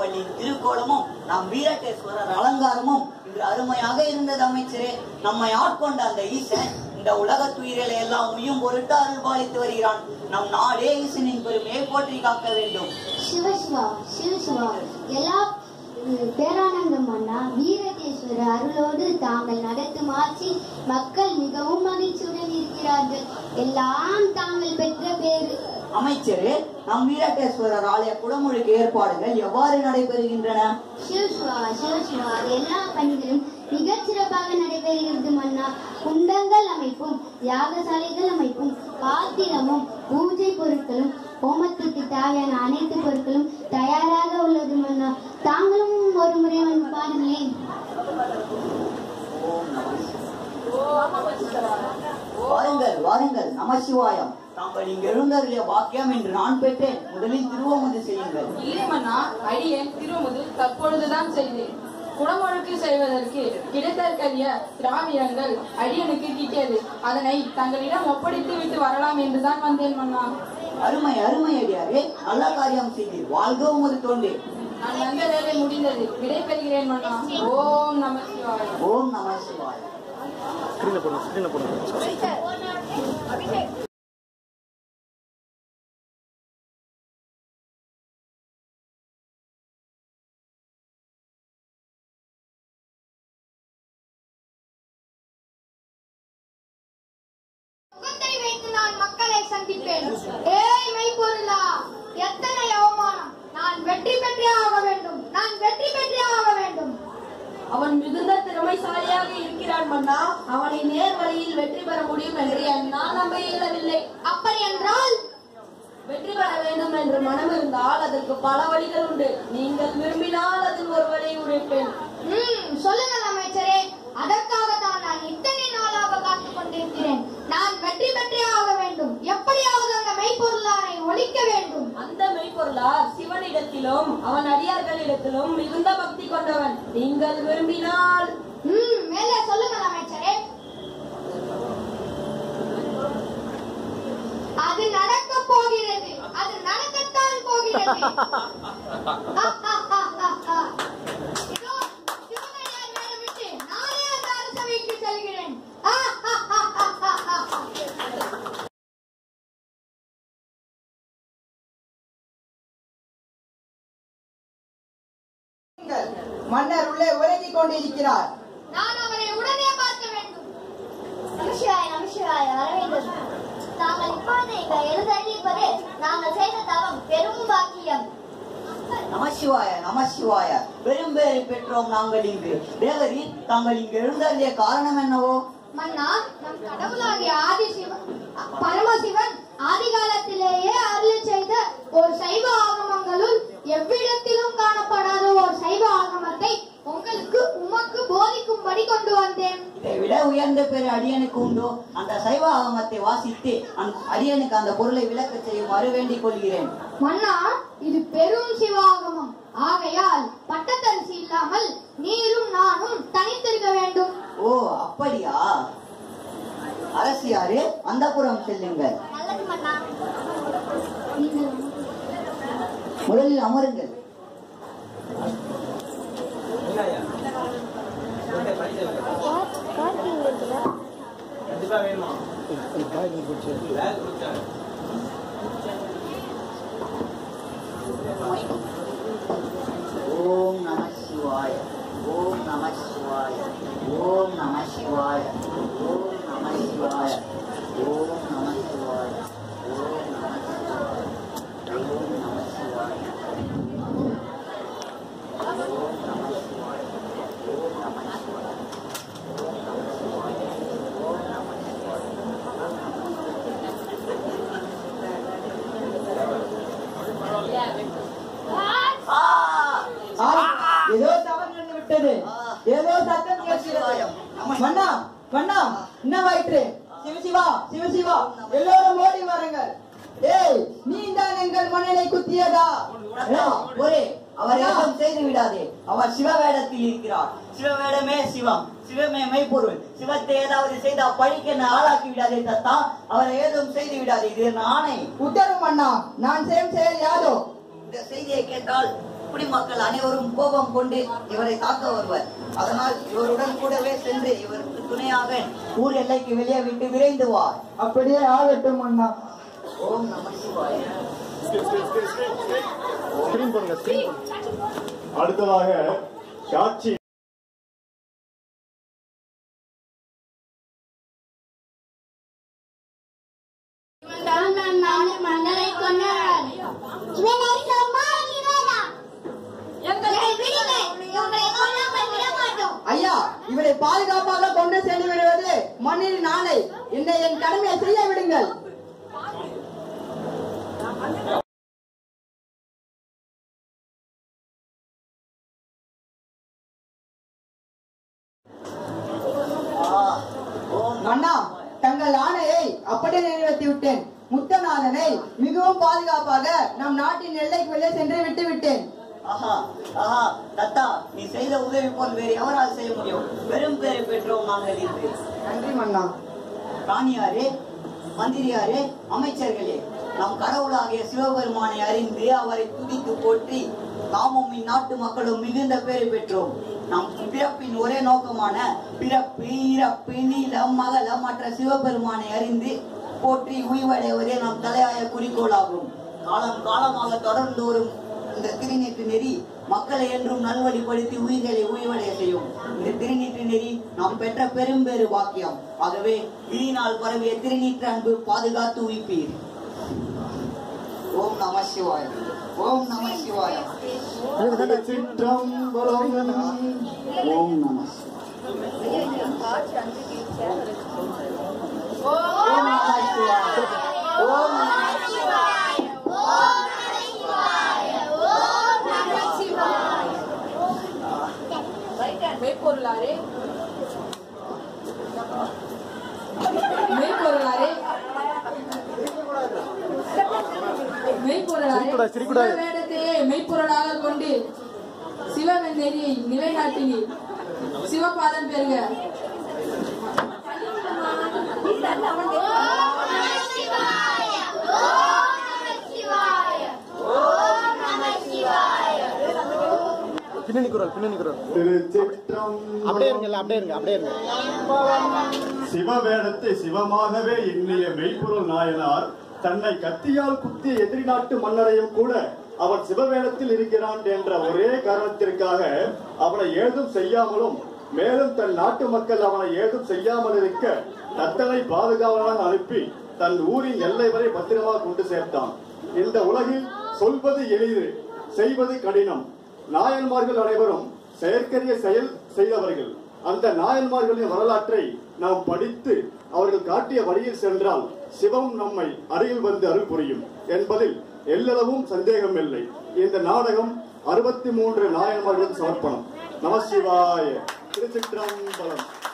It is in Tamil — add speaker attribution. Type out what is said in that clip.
Speaker 1: கற்பகவல்லியின் திருக்கோலமும் நம் வீரகேஸ்வரர் அலங்காரமும் இன்று அருமையாக இருந்தது அமைச்சரே நம்மை ஆட்கொண்ட அந்த ஈசன் இந்த உலகத் துயிர்களை எல்லாம் உயும் பொருட்டு அருள் பாலித்து வருகிறான் நம் நாடே ஈசனின் பெருமையை போற்றி காக்க வேண்டும்
Speaker 2: சிவசிவா சிவசிவா எல்லா உம், பேரானந்தம் அண்ணா வீரகேஸ்வர அருளோடு தாங்கள் நடத்தும் ஆட்சி மக்கள் மிகவும் மகிழ்ச்சியுடன் இருக்கிறார்கள் எல்லாம் தாங்கள் பெற்ற பேரு
Speaker 1: அமைச்சரே நம் வீரகேஸ்வரர் ஆலய குடமுழுக்கு ஏற்பாடுகள் எவ்வாறு நடைபெறுகின்றன
Speaker 2: சிவசிவா சிவசிவா எல்லா பணிகளும் மிகச் சிறப்பாக நடைபெறுகிறது மன்னா குண்டங்கள் அமைப்பும் யாகசாலைகள் அமைப்பும் பாத்திரமும் பூஜை பொருட்களும் ஹோமத்துக்கு தேவையான அனைத்து பொருட்களும் தயாராக உள்ளது மன்னா தாங்களும் ஒரு முறை வந்து பாருங்களேன்
Speaker 1: வாருங்கள் வாருங்கள் நமசிவாயம் தாங்கள் இங்கு எழுந்தருளிய பாக்கியம் என்று நான் பெற்றேன் முதலில் திருவமுது செய்யுங்கள்
Speaker 3: இல்லை மன்னா அடியேன் திருமுது தற்பொழுதுதான் செய்தேன் குடமுழுக்கு செய்வதற்கு கிடைத்தற்கரிய திராவியங்கள் அடியனுக்கு கிட்டியது அதனை தங்களிடம் ஒப்படைத்து விட்டு வரலாம் என்றுதான் வந்தேன் மன்னா
Speaker 1: அருமை அருமை அடியாரே நல்ல காரியம் செய்தீர் வாழ்க உமது தொண்டே
Speaker 3: நான் வந்த வேலை முடிந்தது விடைபெறுகிறேன் மன்னா ஓம் நம சிவாய
Speaker 1: ஓம் நம சிவாயம்
Speaker 4: ஸ்க்ரீனில் போடுங்க ஸ்க்ரீனில் போடுங்க
Speaker 5: முகத்தை வைத்து நான் மக்களை சந்திப்பேன் ஏய் மெய்ப்பொருளா எத்தனை அவமானம் நான் வெற்றி பெற்றே ஆக வேண்டும் நான் வெற்றி பெற்றே ஆக வேண்டும்
Speaker 6: அவன் மிகுந்த திறமைசாலியாக இருக்கிறான் மன்னா அவனை நேர் வழியில் வெற்றி பெற முடியும் என்று என்னால் நம்ப இயலவில்லை
Speaker 5: அப்படி என்றால்
Speaker 6: வெற்றி பெற வேண்டும் என்று மனம் இருந்தால் அதற்கு பல வழிகள் உண்டு நீங்கள் விரும்பினால் அதில் ஒரு வழியை உழைப்பேன்
Speaker 5: ம் சொல்லுங்கள் அமைச்சரே அதற்காக தான் நான் இத்தனை நாளாக காத்துக் கொண்டிருக்கிறேன் நான் வெற்றி பெற்றே ஆக வேண்டும் எப்படியாவது அந்த மெய்ப்பொருளாரை ஒழிக்க வேண்டும்
Speaker 6: அந்த மெய்ப்பொருளார் சிவனிடத்திலும் அவன் அடியார்களிடத்திலும் மிகுந்த பக்தி கொண்டவன் நீங்கள் விரும்பினால்
Speaker 5: ம் மேலே சொல்லுங்கள் அமைச்சரே அது நடக்க போகிறது அது நடக்கத்தான் போகிறது இதோ, சிவனடியார் மேலே விட்டு நானே அந்த அரசவைக்கு செல்கிறேன்
Speaker 7: மன்னர் உள்ளே உறங்கிக் கொண்டிருக்கிறார்
Speaker 5: நான் அவரை உடனே பார்க்க வேண்டும்
Speaker 2: நமசிவாய நமசிவாய வர வேண்டும் தாங்கள் இப்பொழுது இங்க எழுதறிவிப்பது நாங்கள் செய்த தவம் பெரும் பாக்கியம்
Speaker 1: நமசிவாய நமசிவாய பெரும் பேரை பெற்றோம் நாங்கள் இங்கு தேவரி தாங்கள் இங்கு எழுந்தருளிய காரணம் என்னவோ
Speaker 5: மன்னா நம் கடவுளாகிய ஆதிசிவன் பரமசிவன் ஆதி காலத்திலேயே அருள் செய்த ஒரு சைவ ஆகமங்களுள் எவ்விடத்திலும் காணப்படாத ஒரு சைவ ஆகமத்தை உங்களுக்கு உமக்கு போதிக்கும்படி கொண்டு வந்தேன்
Speaker 1: இதை விட உயர்ந்த பேர் அடியனுக்கு உண்டோ அந்த சைவ ஆகமத்தை வாசித்து அந்த அடியனுக்கு அந்த பொருளை விளக்க செய்யுமாறு வேண்டிக் கொள்கிறேன்
Speaker 5: மன்னா இது பெரும் சிவாகமம் ஆகையால் பட்டத்தரிசி இல்லாமல் நீரும் நானும் தனித்திருக்க வேண்டும்
Speaker 1: ஓ அப்படியா அரசியாரே அந்த புறம் செல்லுங்கள்
Speaker 2: நல்லது மன்னா
Speaker 1: முதலில் அமருங்கள் ஓம் நம சிவாய ஓம் நம சிவாய ஓம் நம சிவாய ஓம் நம சிவாய ஓம் நம சிவாய ஓம் நம சிவாய ஓம் நம சிவாய ஓம் நம சிவாய ஓம் நம சிவாய ஆ
Speaker 7: ஆ, ஏதோ தவறு நடந்து விட்டது ஏதோ சத்தம் கேட்கிறது மன்னா மன்னா என்னவாயிற்று சிவசிவா சிவசிவா எல்லோரும் ஓடி வாருங்கள் ஏய் நீ தான் எங்கள் மண்ணனை குத்தியதா
Speaker 1: அண்ணா, ஒரே அவர் ஏதும் செய்து விடாதே அவர் சிவ வேடத்தில் இருக்கிறார் சிவ வேடமே சிவம் சிவமே மெய்ப்பொருள் சிவத்தை ஏதாவது செய்தா பழிக்க என்னை ஆளாக்கி விடாதே தத்தா அவரை ஏதும் செய்து விடாதே இது என் ஆணை
Speaker 7: உத்தரவு மன்னா நான் செய்யும் செயல் யாதோ
Speaker 1: இந்த செய்தியை கேட்டால் குடிமக்கள் அனைவரும் கோபம் கொண்டு இவரை தாக்க வருவர் அதனால் இவருடன் கூடவே சென்று இவருக்கு துணையாக ஊர் எல்லைக்கு வெளியே விட்டு விரைந்து வா
Speaker 7: அப்படியே ஆகட்டும் மன்னா
Speaker 1: ஓம் நம சிவாய
Speaker 4: ஸ்கிரீன் போடுங்க ஸ்கிரீன் போடுங்க
Speaker 8: அடுத்ததாக காட்சி
Speaker 2: மன்னரை கொண்டார் இவனை சம்மான் இவனா எங்களை விடுங்க இவங்களை கொல்லாமல் விட மாட்டோம்
Speaker 7: ஐயா இவரை பாதுகாப்பாக கொண்டு சென்று விடுவது மண்ணின் நாளை என்னை என் கடமையை செய்ய விடுங்கள் மன்னா தங்கள் ஆணையை அப்படியே நிறைவேற்றி விட்டேன் முத்தநாதனை மிகவும் பாதுகாப்பாக நம் நாட்டின் எல்லைக்கு வெளியே சென்று விட்டு விட்டேன்
Speaker 1: ஆஹா ஆஹா தத்தா நீ செய்த உதவி போல் வேறு எவரால் செய்ய முடியும் பெரும் பேரை பெற்றோம் நாங்கள் இன்று
Speaker 7: நன்றி மன்னா
Speaker 1: ராணியாரே மந்திரியாரே அமைச்சர்களே நம் கடவுளாகிய சிவபெருமானை அறிந்து அவரை துதித்து போற்றி நாமும் இந்நாட்டு மக்களும் மிகுந்த பேரை பெற்றோம் நம் பிறப்பின் ஒரே நோக்கமான பிறப்பு இறப்பு நீளம் மகளம் மற்ற சிவபெருமானை அறிந்து போற்றி உய்வடைவதே நம் தலையாய குறிக்கோளாகும் காலம் காலமாக தொடர்ந்து வரும் இந்த திருநீற்று நெறி மக்களை என்றும் நல்வழிப்படுத்தி உயிர்களை உய்வடைய செய்யும் இந்த திருநீற்று நெறி நாம் பெற்ற பெரும்பேறு பாக்கியம் ஆகவே விதினால் பரவிய திருநீற்று அன்பு பாதுகாத்து உயிப்பீர் ஓம் நம சிவாய ஓம் நம சிவாய
Speaker 8: திருச்சிற்றம்பலம்
Speaker 1: ஓம் நம ஓம் நம சிவாய ஓம் நம
Speaker 3: மெய்ப்பொருளாரே மெய்ப்பொருளாரே மெய்ப்பொருளாரே
Speaker 4: சிரிக்கக்கூடாது, சிரிக்கக்கூடாது.
Speaker 3: சிவவேடத்தையே மெய்ப்பொருளாக கொண்டு சிவவெண் நெறியை நிலைநாட்டினீர் சிவபாதம் பெறுக
Speaker 4: பின்னணி குரல் பின்னணி குரல்
Speaker 8: திருச்சிற்றம்பலம்
Speaker 4: அப்படியே இருங்கல்ல அப்படியே இருங்க அப்படியே இருங்க
Speaker 8: சிவவேடத்தை சிவமாகவே எண்ணிய மெய்ப்பொருள் நாயனார் தன்னை கத்தியால் குத்திய எதிரி நாட்டு மன்னரையும் கூட அவன் சிவவேடத்தில் இருக்கிறான் என்ற ஒரே காரணத்திற்காக அவனை ஏதும் செய்யாமலும் மேலும் தன் நாட்டு மக்கள் அவனை ஏதும் செய்யாமல் இருக்க தத்தனை பாதுகாவலனாக அனுப்பி தன் ஊரின் எல்லை வரை பத்திரமாக கொண்டு சேர்த்தான் இந்த உலகில் சொல்வது எளிது செய்வது கடினம் நாயன்மார்கள் அனைவரும் செயற்கரிய செயல் செய்தவர்கள் அந்த நாயன்மார்களின் வரலாற்றை நாம் படித்து அவர்கள் காட்டிய வழியில் சென்றால் சிவம் நம்மை அருகில் வந்து அருள் புரியும் என்பதில் எல்லளவும் சந்தேகமில்லை இந்த நாடகம் அறுபத்தி மூன்று நாயன்மார்களுக்கு சமர்ப்பணம் நமசிவாய திருச்சிற்றம்பலம்